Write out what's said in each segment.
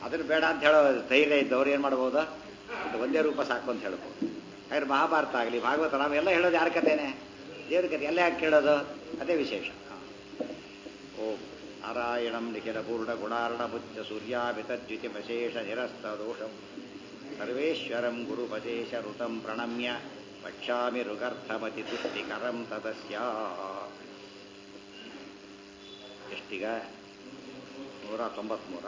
ಅದನ್ನು ಬೇಡ ಅಂತ ಹೇಳೋ ಧೈರ್ಯ ಇದ್ದವ್ರು ಏನು ಮಾಡ್ಬೋದು ಇದು ಒಂದೇ ರೂಪ ಸಾಕು ಅಂತ ಹೇಳ್ಬೋದು ಹಾಗಾದ್ರೆ ಮಹಾಭಾರತ ಆಗಲಿ ಭಾಗವತ ರಾಮ ಎಲ್ಲ ಹೇಳೋದು ಯಾರ ಕಥೆನೇ ದೇವ್ರ ಕಥೆ ಎಲ್ಲ ಯಾಕೆ ಕೇಳೋದು ಅದೇ ವಿಶೇಷ ಹ. ಓಂ ನಾರಾಯಣಂ ನಿಖಿಲ ಪೂರ್ಣ ಗುಣಾರ್ಣ ಬುದ್ಧ ಸೂರ್ಯಾಮಿತದ್ಯುತಿಮಶೇಷ ನಿರಸ್ತ ದೋಷಂ ಸರ್ವೇಶ್ವರಂ ಗುರುಪದೇಶ ಋತಂ ಪ್ರಣಮ್ಯ ವಕ್ಷ್ಯಾಮಿ ಋಗರ್ಥಮತಿ ತುಷ್ಟಿಕರಂ ತದಸ್ಯ ಎಷ್ಟೀಗ ನೂರ ತೊಂಬತ್ಮೂರ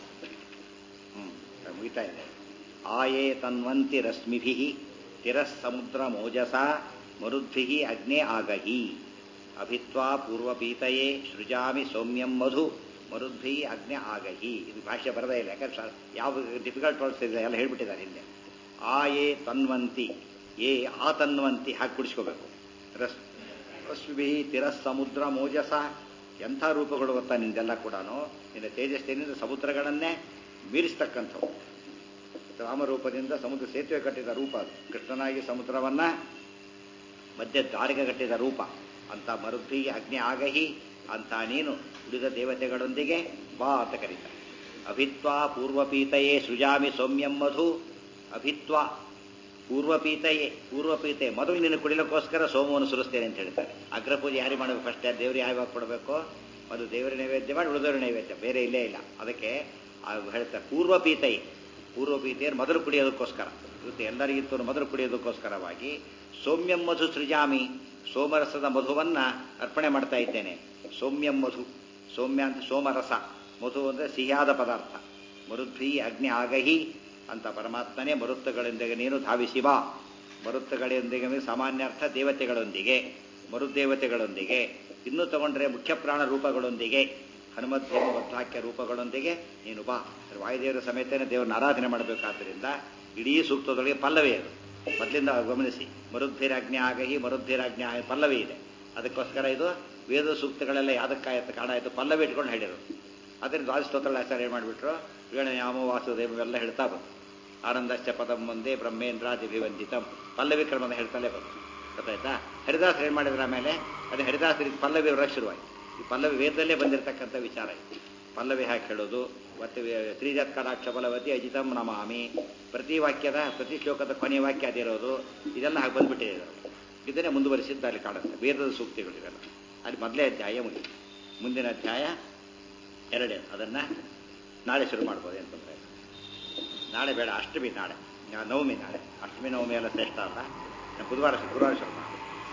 ಹ್ಞೂ ಮುಗಿತಾ ಇದೆ ಆಯೇ ತನ್ವಂತಿ ರಶ್ಮಿಭಿ ತಿರಸ್ಸಮುದ್ರ ಮೋಜಸ ಮರುದ್ಭಿ ಅಗ್ನೇ ಆಗಹಿ ಅಭಿತ್ವಾ ಪೂರ್ವಪೀತಯೇ ಸೃಜಾಮಿ ಸೌಮ್ಯಂ ಮಧು ಮರುದ್ಭಿ ಅಗ್ನೆ ಆಗಹಿ ಇದು ಭಾಷೆ ಬರದೇ ಇಲ್ಲ ಯಾಕಂದ್ರೆ ಸ- ಯಾವ ಡಿಫಿಕಲ್ಟ್ ವರ್ಡ್ಸ್ ಇದೆ ಎಲ್ಲ ಹೇಳ್ಬಿಟ್ಟಿದ್ದಾರೆ ಹಿಂದೆ ಆ ಯೇ ತನ್ವಂತಿ ಏ ಆ ತನ್ವಂತಿ ಹಾಕಿ ಕುಡಿಸ್ಕೋಬೇಕು ರಸ್ ರಶ್ಮಿ ತಿರಸ್ ಸಮುದ್ರ ಮೋಜಸ ಎಂಥ ರೂಪಗಳು ಗೊತ್ತಾ ನಿಂದೆಲ್ಲ ಕೂಡ ನಿನ್ನ ತೇಜಸ್ಸಿನಿಂದ ಸಮುದ್ರಗಳನ್ನೇ ಮೀರಿಸ್ತಕ್ಕಂಥವು ರಾಮರೂಪದಿಂದ ಸಮುದ್ರ ಸೇತುವೆ ಕಟ್ಟಿದ ರೂಪ ಅದು ಕೃಷ್ಣನಾಗಿ ಸಮುದ್ರವನ್ನ ಮಧ್ಯ ದಾರಿಗೆ ಕಟ್ಟಿದ ರೂಪ ಅಂತ ಮರುದ್ಭಿ ಅಗ್ನಿ ಆಗಹಿ ಅಂತ ನೀನು ಉಳಿದ ದೇವತೆಗಳೊಂದಿಗೆ ಬಾ ಅಂತ ಕರೀತಾರೆ ಅಭಿತ್ವಾ ಪೂರ್ವಪೀತಯೇ ಸೃಜಾಮಿ ಸೌಮ್ಯಂ ಮಧು ಅಭಿತ್ವಾ ಪೂರ್ವಪೀತಯೇ ಪೂರ್ವಪೀತೆ ಮೊದಲು ನಿನ್ನ ಕುಡಿಲಕ್ಕೋಸ್ಕರ ಸೋಮವನ್ನು ಸುರಿಸ್ತೇನೆ ಅಂತ ಹೇಳ್ತಾರೆ ಅಗ್ರಪೂಜೆ ಯಾರಿಗೆ ಮಾಡಬೇಕು ಫಸ್ಟ್ ದೇವ್ರಿಗೆ ಯಾವಾಗ ಕೊಡಬೇಕು ಅದು ದೇವರ ನೈವೇದ್ಯ ಮಾಡಿ ಉಳಿದವರ ನೈವೇದ್ಯ ಬೇರೆ ಇಲ್ಲೇ ಇಲ್ಲ ಅದಕ್ಕೆ ಆ ಹೇಳ್ತಾರೆ ಪೂರ್ವಪೀತಯೇ ಪೂರ್ವಪೀತೆಯನ್ನು ಮೊದಲು ಕುಡಿಯೋದಕ್ಕೋಸ್ಕರ ಇವತ್ತು ಎಲ್ಲರಿಗಿಂತ ಮೊದಲು ಕುಡಿಯೋದಕ್ಕೋಸ್ಕರವಾಗಿ ಸೌಮ್ಯಂ ಮಧು ಸೃಜಾಮಿ ಸೋಮರಸದ ಮಧುವನ್ನ ಅರ್ಪಣೆ ಮಾಡ್ತಾ ಇದ್ದೇನೆ ಸೌಮ್ಯಂ ಮಧು ಸೌಮ್ಯ ಅಂತ ಸೋಮರಸ ಮಧು ಅಂದರೆ ಸಿಹಿಯಾದ ಪದಾರ್ಥ ಮರುದ್ಭಿ ಅಗ್ನಿ ಆಗಹಿ ಅಂತ ಪರಮಾತ್ಮನೇ ಮರುತ್ತುಗಳೊಂದಿಗೆ ನೀನು ಧಾವಿಸಿ ಬಾ ಮರುತ್ತುಗಳೊಂದಿಗೆ ಸಾಮಾನ್ಯ ಅರ್ಥ ದೇವತೆಗಳೊಂದಿಗೆ ಮರುದೇವತೆಗಳೊಂದಿಗೆ ಇನ್ನೂ ತಗೊಂಡ್ರೆ ಮುಖ್ಯ ಪ್ರಾಣ ರೂಪಗಳೊಂದಿಗೆ ಹನುಮದ್ದೇವ ಬದ್ಧಾಕ್ಯ ರೂಪಗಳೊಂದಿಗೆ ನೀನು ಬಾ ವಾಯುದೇವರ ಸಮೇತನೇ ದೇವರನ್ನ ಆರಾಧನೆ ಮಾಡಬೇಕಾದ್ರಿಂದ ಇಡೀ ಸೂಕ್ತದೊಳಗೆ ಪಲ್ಲವಿ ಅದು ಮೊದಲಿಂದ ಗಮನಿಸಿ ಮರುದ್ಧಿರಾಜ್ಞೆ ಆಗಹಿ ಮರುದ್ಧಿರಾಜ್ಞೆ ಆಗಿ ಪಲ್ಲವಿ ಇದೆ ಅದಕ್ಕೋಸ್ಕರ ಇದು ವೇದ ಸೂಕ್ತಗಳೆಲ್ಲ ಯಾದಕ್ಕಾಯತ್ತ ಕಾಣ ಆಯಿತು ಪಲ್ಲವಿ ಇಟ್ಕೊಂಡು ಹೇಳಿದರು ಅದರಿಂದ ದ್ವಾದಸ್ತೋತ್ರ ಆಚಾರ್ಯ ಏನು ಮಾಡಿಬಿಟ್ರು ವೀಣಯಾಮ ವಾಸುದೇವ ಇವೆಲ್ಲ ಹೇಳ್ತಾ ಬಂತು ಆನಂದಶ್ಚ ಪದಂ ಒಂದೇ ಬ್ರಹ್ಮೇಂದ್ರಾದಿಭಿವಂದಿತಂ ಪಲ್ಲವಿ ಕ್ರಮದ ಹೇಳ್ತಲೇ ಬಂತು ಗೊತ್ತಾಯ್ತಾ ಹರಿದಾಸ್ ಏನು ಮಾಡಿದ್ರ ಆಮೇಲೆ ಅದು ಹರಿದಾಸರಿಗೆ ಪಲ್ಲವಿ ವರ ಶುರುವಾಯಿತು ಈ ಪಲ್ಲವಿ ವೇದದಲ್ಲೇ ಬಂದಿರತಕ್ಕಂಥ ವಿಚಾರ ಇದು ಪಲ್ಲವಿ ಹಾಕಿ ಹೇಳೋದು ಮತ್ತೆ ಶ್ರೀಜತ್ ಕಟಾಕ್ಷ ಬಲವತಿ ಅಜಿತಂ ನಮಾಮಿ ಪ್ರತಿ ವಾಕ್ಯದ ಪ್ರತಿ ಶ್ಲೋಕದ ಕೊನೆಯ ವಾಕ್ಯ ಅದಿರೋದು ಇದೆಲ್ಲ ಹಾಗೆ ಬಂದ್ಬಿಟ್ಟಿದೆ ಇದರಲ್ಲಿ. ಇದನ್ನೇ ಮುಂದುವರಿಸಿದ್ದು ಅಲ್ಲಿ ಕಾಣುತ್ತೆ ವೇದದ ಸೂಕ್ತಿಗಳು ಇವೆಲ್ಲ ಅಲ್ಲಿ ಮೊದಲೇ ಅಧ್ಯಾಯ ಮುಗಿತು ಮುಂದಿನ ಅಧ್ಯಾಯ ಎರಡೇ ಅದನ್ನ ನಾಳೆ ಶುರು ಮಾಡ್ಬೋದು ಅಂತಂದ್ರೆ ನಾಳೆ ಬೇಡ ಅಷ್ಟಮಿ ನಾಳೆ ನಾ- ನವಮಿ ನಾಳೆ ಅಷ್ಟಮಿ ನವಮಿ ಎಲ್ಲ ಶ್ರೇಷ್ಠ ಅಲ್ಲ ನಾ ಬುಧವಾರ ಶುಕ್ರವಾರ ಶುರು ಮಾಡೋದು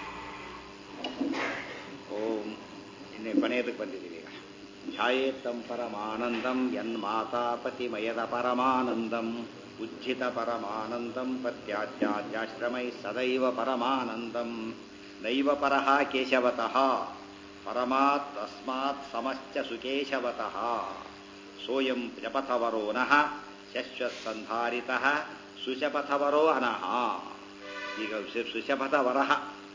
ಓಂ ಇನ್ನೇ ಕೊನೆಯದಕ್ಕೆ ಬಂದಿದ್ದೀವಿ ಈಗ ಧ್ಯಾಯೇತ್ತಂ ಪರಮಾನಂದಂ ಯನ್ಮಾತಾಪತಿಮಯದ ಪರಮಾನಂದಂ ಉಜ್ಜಿತ ಪರಮಾನಂದಂ ಪತ್ಯಾಧ್ಯಾಧ್ಯಾಶ್ರಮೈ ಸದೈವ ಪರಮಾನಂದಂ ನೈವ ಪರಃ ಕೇಶವತಃ ಪರಮಾತ್ ತಸ್ಮಾತ್ ಸಮಶ್ಚ ಸುಕೇಶವತಃ ಸೋಯಂ ಜಪಥವರೋ ನಃ ಶಶ್ವತ್ಸಂಧಾರಿತಃ ಸುಶಪಥವರೋ ಅನಃ ಈಗ ಸು- ಸುಶಪಥವರಃ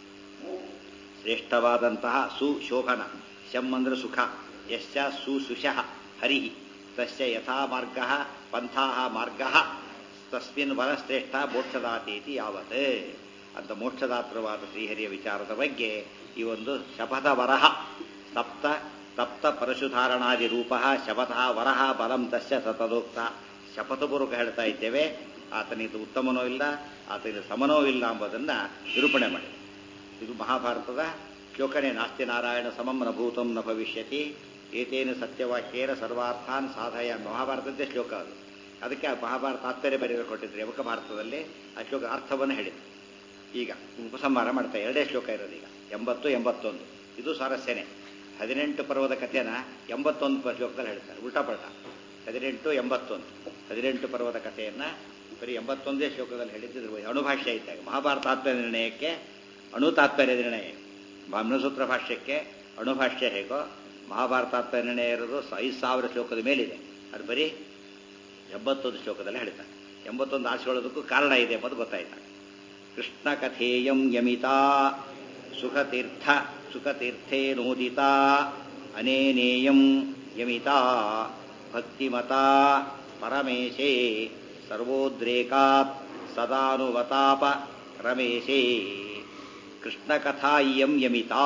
ಶ್ರೇಷ್ಠವಾದಂತಹ ಸುಶೋಭನ ಶಂ ಅಂದ್ರೆ ಸುಖ ಯಶ್ಚ ಸುಶುಷಃ ಹರಿ ತಸ್ಯ ಯಥಾ ಮಾರ್ಗ ಪಂಥಾ ಮಾರ್ಗ ತಸ್ಮಿನ್ ವರಶ್ರೇಷ್ಠ ಮೋಕ್ಷದಾತೀತಿ ಯಾವತ್ ಅಂತ ಮೋಕ್ಷದಾತ್ರವಾದ ಶ್ರೀಹರಿಯ ವಿಚಾರದ ಬಗ್ಗೆ ಈ ಒಂದು ಶಪಥ ವರಹ ಸಪ್ತ ತಪ್ತ ಪರಶುಧಾರಣಾದಿ ರೂಪ ಶಪಥ ವರಹ ಬಲಂ ತಸ್ಯ ಸತದೋಕ್ತ ಶಪಥಪೂರ್ವಕ ಹೇಳ್ತಾ ಇದ್ದೇವೆ ಆತನಿದು ಉತ್ತಮನೋ ಇಲ್ಲ ಆತನಿಗೆ ಸಮನೋ ಇಲ್ಲ ಎಂಬುದನ್ನ ನಿರೂಪಣೆ ಮಾಡಿ ಇದು ಮಹಾಭಾರತದ ಶ್ಲೋಕನೇ ನಾಸ್ತಿ ನಾರಾಯಣ ಸಮಂ ನ ಭೂತಂ ನ ಭವಿಷ್ಯತಿ ಏತೇನು ಸತ್ಯವಾಕ್ಯೇನ ಸರ್ವಾರ್ಥಾನ್ ಸಾಧಯ ಮಹಾಭಾರತದ್ದೇ ಶ್ಲೋಕ ಅದು ಅದಕ್ಕೆ ಆ ಮಹಾಭಾರತ ತಾತ್ಪರ್ಯ ಬರೆದು ಕೊಟ್ಟಿದ್ರು ಯಮಕ ಭಾರತದಲ್ಲಿ ಆ ಶ್ಲೋಕ ಅರ್ಥವನ್ನು ಹೇಳಿದ್ರು ಈಗ ಉಪಸಂಹಾರ ಮಾಡ್ತಾ ಎರಡೇ ಶ್ಲೋಕ ಇರೋದು ಈಗ ಎಂಬತ್ತು ಎಂಬತ್ತೊಂದು ಇದು ಸ್ವಾರಸ್ಯನೇ ಹದಿನೆಂಟು ಪರ್ವದ ಕಥೆನ ಎಂಬತ್ತೊಂದು ಪ- ಶ್ಲೋಕದಲ್ಲಿ ಹೇಳ್ತಾರೆ ಉಲ್ಟಾ ಪಲ್ಟಾ ಹದಿನೆಂಟು ಎಂಬತ್ತೊಂದು ಹದಿನೆಂಟು ಪರ್ವದ ಕಥೆಯನ್ನ ಬರೀ ಎಂಬತ್ತೊಂದೇ ಶ್ಲೋಕದಲ್ಲಿ ಹೇಳಿದ್ರು ಅಣುಭಾಷ್ಯ ಇದ್ದಾಗ ಮಹಾಭಾರತ ತಾತ್ಪರ್ಯ ನಿರ್ಣಯಕ್ಕೆ ಅಣು ತಾತ್ಪರ್ಯ ನಿರ್ಣಯ ಬ್ರಹ್ಮಸೂತ್ರ ಭಾಷ್ಯಕ್ಕೆ ಅಣುಭಾಷ್ಯ ಹೇಗೋ ಮಹಾಭಾರತ ತಾತ್ಪರ್ಯ ನಿರ್ಣಯ ಇರೋದು ಸ- ಐದು ಸಾವಿರ ಶ್ಲೋಕದ ಮೇಲಿದೆ ಅದು ಬರೀ ಎಂಬತ್ತೊಂದು ಶ್ಲೋಕದಲ್ಲಿ ಹೇಳ್ತಾರೆ ಎಂಬತ್ತೊಂದು ಆಶೆಕೊಳ್ಳೋದಕ್ಕೂ ಕಾರಣ ಇದೆ ಎಂಬುದು ಗೊತ್ತಾಯ್ತು ಕೃಷ್ಣ ಕಥೇಯಂ ಯಮಿತಾ ಸುಖತೀರ್ಥ ಸುಖತೀರ್ಥೇನೋದಿತಾ ಅನೇನೇಯಂ ಯಮಿತಾ ಭಕ್ತಿಮತಾ ಪರಮೇಶೇ ಸರ್ವೋದ್ರೇಕಾತ್ ಸದಾನುವತಾಪ ರಮೇಶೇ ಕೃಷ್ಣಕಥಾ ಇಯಂ ಯಮಿತಾ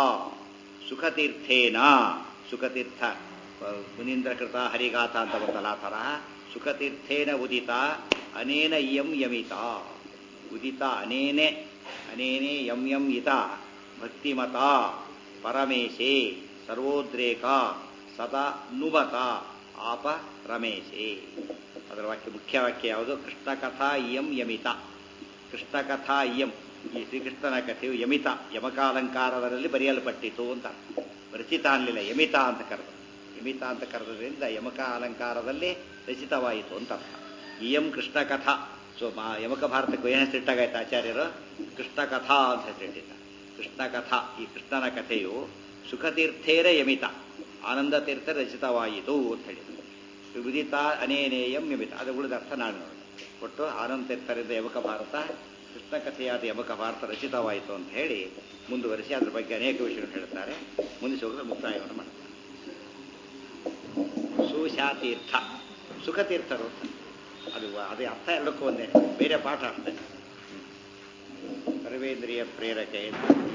ಸುಖತೀರ್ಥೇನ ಸುಖತೀರ್ಥ ಮುನೀಂದ್ರ ಕೃತ ಹರಿಗಾಥ ಅಂತ ಬಂತಲ್ಲ ಆ ಥರ ಸುಖತೀರ್ಥೇನ ಉದಿತ ಅನೇನ ಇಯಂ ಯಮಿತ ಉದಿತ ಅನೇನೆ ಅನೇನೆ ಯಂ ಯಂ ಇತ ಭಕ್ತಿಮತ ಪರಮೇಶೇ ಸರ್ವೋದ್ರೇಕ ಸದಾ ನುಬತ ಆಪ ರಮೇಶೇ ಅದರ ವಾಕ್ಯ ಮುಖ್ಯ ವಾಕ್ಯ ಯಾವುದು ಕೃಷ್ಣ ಕಥಾ ಇಯಂ ಯಮಿತ ಕೃಷ್ಣ ಕಥಾ ಇಯಂ ಈ ಶ್ರೀಕೃಷ್ಣನ ಕಥೆಯು ಯಮಿತ ಯಮಕಾಲಂಕಾರದಲ್ಲಿ ಬರೆಯಲ್ಪಟ್ಟಿತು ಅಂತ ರಚಿತ ಅನ್ನಲಿಲ್ಲ ಯಮಿತ ಅಂತ ಕರೆದು ಯಮಿತ ಅಂತ ಕರೆದ್ರಿಂದ ಯಮಕ ಅಲಂಕಾರದಲ್ಲಿ ರಚಿತವಾಯಿತು ಅಂತ ಅರ್ಥ ಇಯಂ ಕೃಷ್ಣ ಕಥಾ ಸೊ ಮಾ- ಯಮಕ ಭಾರತಕ್ಕೆ ಏನು ಹೆಸರಿಟ್ಟಾಗಾಯ್ತು ಆಚಾರ್ಯರು ಕೃಷ್ಣ ಕಥಾ ಅಂತ ಹೆಸರಿಟ್ಟಿದ್ದ ಕೃಷ್ಣ ಕಥಾ ಈ ಕೃಷ್ಣನ ಕಥೆಯು ಸುಖತೀರ್ಥೇರ ಯಮಿತ ಆನಂದ ತೀರ್ಥ ರಚಿತವಾಯಿತು ಅಂತ ಹೇಳಿದ್ರು ವಿದಿತ ಅನೇನೇಯಂ ಯಮಿತ ಅದು ಉಳಿದ ಅರ್ಥ ನಾನು ನೋಡಿ ಒಟ್ಟು ಆನಂದ ತೀರ್ಥರಿಂದ ಯಮಕ ಭಾರತ ಕೃಷ್ಣ ಕಥೆಯಾದ ಯಮಕ ಭಾರತ ರಚಿತವಾಯಿತು ಅಂತ ಹೇಳಿ ಮುಂದುವರಿಸಿ ಅದ್ರ ಬಗ್ಗೆ ಅನೇಕ ವಿಷಯಗಳು ಹೇಳ್ತಾರೆ ಮುಂದೆ ಹೋಗಲು ಮುಕ್ತಾಯವನ್ನು ಮಾಡ್ತಾರೆ ಸುಶಾತೀರ್ಥ ಸುಖತೀರ್ಥರು ಅಂತ. ಅದು ಅದೇ ಅರ್ಥ ಎರಡಕ್ಕೂ ಒಂದೇ ಬೇರೆ ಪಾಠ ಅಷ್ಟೇ ಸರ್ವೇಂದ್ರಿಯ ಪ್ರೇರಕೆ